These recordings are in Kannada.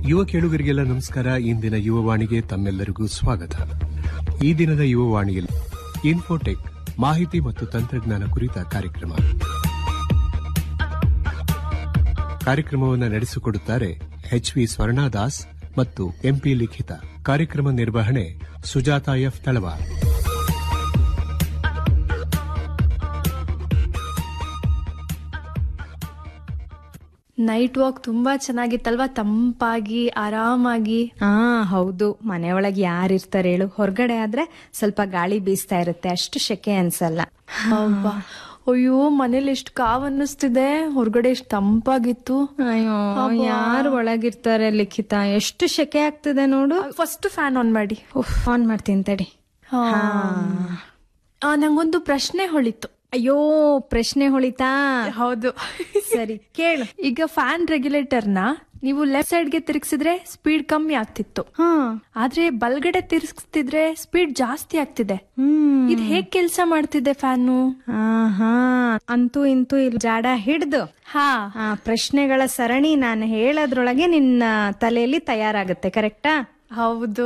ಯುವ ಕೇಳುಗರಿಗೆಲ್ಲ ನಮಸ್ಕಾರ ಇಂದಿನ ಯುವವಾಣಿಗೆ ತಮ್ಮೆಲ್ಲರಿಗೂ ಸ್ವಾಗತ ಈ ದಿನದ ಯುವವಾಣಿಯಲ್ಲಿ ಇನ್ಫೋಟೆಕ್ ಮಾಹಿತಿ ಮತ್ತು ತಂತ್ರಜ್ಞಾನ ಕುರಿತ ಕಾರ್ಯಕ್ರಮ ಕಾರ್ಯಕ್ರಮವನ್ನು ನಡೆಸಿಕೊಡುತ್ತಾರೆ ಎಚ್ ವಿ ಸ್ವರ್ಣದಾಸ್ ಮತ್ತು ಎಂಪಿ ಲಿಖಿತ ಕಾರ್ಯಕ್ರಮ ನಿರ್ವಹಣೆ Sujatha F Talawar night walk ತುಂಬಾ ಚೆನ್ನಾಗಿತ್ತಲ್ವಾ ತಂಪಾಗಿ ಆರಾಮಾಗಿ ಹಾ ಹೌದು ಮನೆಯೊಳಗೆ ಯಾರಿರ್ತಾರೆ ಹೇಳು ಹೊರಗಡೆ ಆದ್ರೆ ಸ್ವಲ್ಪ ಗಾಳಿ ಬೀಸ್ತಾ ಇರುತ್ತೆ ಅಷ್ಟು ಶೆಕೆ ಅನ್ಸಲ್ಲ ಅಬ್ಬಾ ಅಯ್ಯೋ ಮನೇಲಿ ಎಷ್ಟು ಕಾವ್ ಅನ್ನಿಸ್ತಿದೆ ಹೊರಗಡೆ ಎಷ್ಟು ತಂಪಾಗಿತ್ತು ಅಯ್ಯೋ ಯಾರು ಒಳಗಿರ್ತಾರೆ ಲಿಖಿತ ಎಷ್ಟು ಶೆಕೆ ಆಗ್ತಿದೆ ನೋಡು ಫಸ್ಟ್ ಫ್ಯಾನ್ ಆನ್ ಮಾಡಿ ಉಫ್, ಆನ್ ಮಾಡ್ತೀನಿ ತಡಿ ಹಾ. ಆ, ನಂಗೊಂದು ಪ್ರಶ್ನೆ ಹೊಳಿತು ಅಯ್ಯೋ ಪ್ರಶ್ನೆ ಹೊಳಿತಾ ಹೌದು ಸರಿ ಕೇಳು ಈಗ ಫ್ಯಾನ್ ರೆಗ್ಯುಲೇಟರ್ನ ನೀವು ಲೆಫ್ಟ್ ಸೈಡ್ಗೆ ತಿರುಗಿಸಿದ್ರೆ ಸ್ಪೀಡ್ ಕಮ್ಮಿ ಆಗ್ತಿತ್ತು ಹಾ ಆದ್ರೆ ಬಲ್ಗಡೆ ತಿರ್ಗಿಸ್ತಿದ್ರೆ ಸ್ಪೀಡ್ ಜಾಸ್ತಿ ಆಗ್ತಿದೆ ಹ್ಮ್ ಇದು ಹೇಗ್ ಕೆಲಸ ಮಾಡ್ತಿದೆ ಫ್ಯಾನು ಹಾ ಅಂತೂ ಇಂತೂ ಇಲ್ಲಿ ಜಾಡ ಹಿಡ್ದು ಹಾ ಆ ಪ್ರಶ್ನೆಗಳ ಸರಣಿ ನಾನು ಹೇಳೋದ್ರೊಳಗೆ ನಿನ್ನ ತಲೆಯಲ್ಲಿ ತಯಾರಾಗುತ್ತೆ ಕರೆಕ್ಟಾ ಹೌದು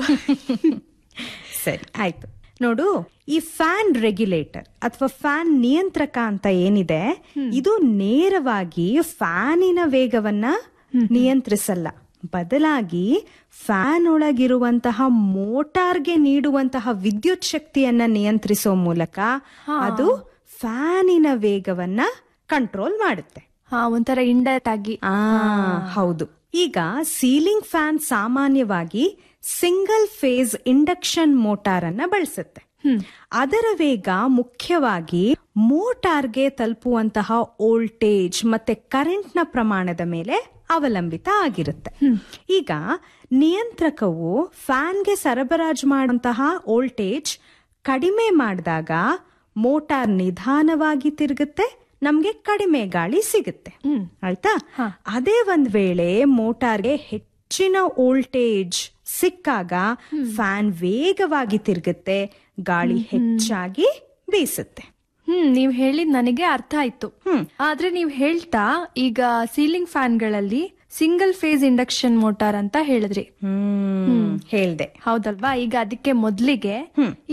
ಸರಿ ಆಯ್ತು ನೋಡು ಈ ಫ್ಯಾನ್ ರೆಗ್ಯುಲೇಟರ್ ಅಥವಾ ಫ್ಯಾನ್ ನಿಯಂತ್ರಕ ಅಂತ ಏನಿದೆ ಇದು ನೇರವಾಗಿ ಫ್ಯಾನಿನ ವೇಗವನ್ನ ನಿಯಂತ್ರಿಸಲ್ಲ ಬದಲಾಗಿ ಫ್ಯಾನ್ ಒಳಗಿರುವಂತಹ ಮೋಟಾರ್ಗೆ ನೀಡುವಂತಹ ವಿದ್ಯುತ್ ಶಕ್ತಿಯನ್ನ ನಿಯಂತ್ರಿಸೋ ಮೂಲಕ ಅದು ಫ್ಯಾನಿನ ವೇಗವನ್ನ ಕಂಟ್ರೋಲ್ ಮಾಡುತ್ತೆ ಹಾ ಒಂಥರ ಇಂಡೈರೆಕ್ಟ್ ಆಗಿ ಆ ಹೌದು ಈಗ ಸೀಲಿಂಗ್ ಫ್ಯಾನ್ ಸಾಮಾನ್ಯವಾಗಿ ಸಿಂಗಲ್ ಫೇಸ್ ಇಂಡಕ್ಷನ್ ಮೋಟಾರ್ ಅನ್ನ ಬಳಸುತ್ತೆ ಅದರ ವೇಗ ಮುಖ್ಯವಾಗಿ ಮೋಟಾರ್ಗೆ ತಲುಪುವಂತಹ ವೋಲ್ಟೇಜ್ ಮತ್ತೆ ಕರೆಂಟ್ನ ಪ್ರಮಾಣದ ಮೇಲೆ ಅವಲಂಬಿತ ಆಗಿರುತ್ತೆ ಈಗ ನಿಯಂತ್ರಕವು ಫ್ಯಾನ್ಗೆ ಸರಬರಾಜು ಮಾಡುವಂತಹ ವೋಲ್ಟೇಜ್ ಕಡಿಮೆ ಮಾಡಿದಾಗ ಮೋಟಾರ್ ನಿಧಾನವಾಗಿ ತಿರುಗುತ್ತೆ ನಮ್ಗೆ ಕಡಿಮೆ ಗಾಳಿ ಸಿಗುತ್ತೆ ಆಯ್ತಾ ಅದೇ ಒಂದ್ ವೇಳೆ ಮೋಟಾರ್ಗೆ ಹೆಚ್ಚಿನ ವೋಲ್ಟೇಜ್ ಸಿಕ್ಕಾಗ ಫ್ಯಾನ್ ವೇಗವಾಗಿ ತಿರುಗುತ್ತೆ ಗಾಳಿ ಹೆಚ್ಚಾಗಿ ಬೀಸುತ್ತೆ ಹ್ಮ್ ನೀವ್ ಹೇಳಿದ್ ನನಗೆ ಅರ್ಥ ಆಯ್ತು ಆದ್ರೆ ನೀವ್ ಹೇಳ್ತಾ ಈಗ ಸೀಲಿಂಗ್ ಫ್ಯಾನ್ಗಳಲ್ಲಿ ಸಿಂಗಲ್ ಫೇಸ್ ಇಂಡಕ್ಷನ್ ಮೋಟಾರ್ ಅಂತ ಹೇಳಿದ್ರಿ ಹ್ಮ್ ಹೇಳ್ದೆ ಹೌದಲ್ವಾ ಈಗ ಅದಕ್ಕೆ ಮೊದ್ಲಿಗೆ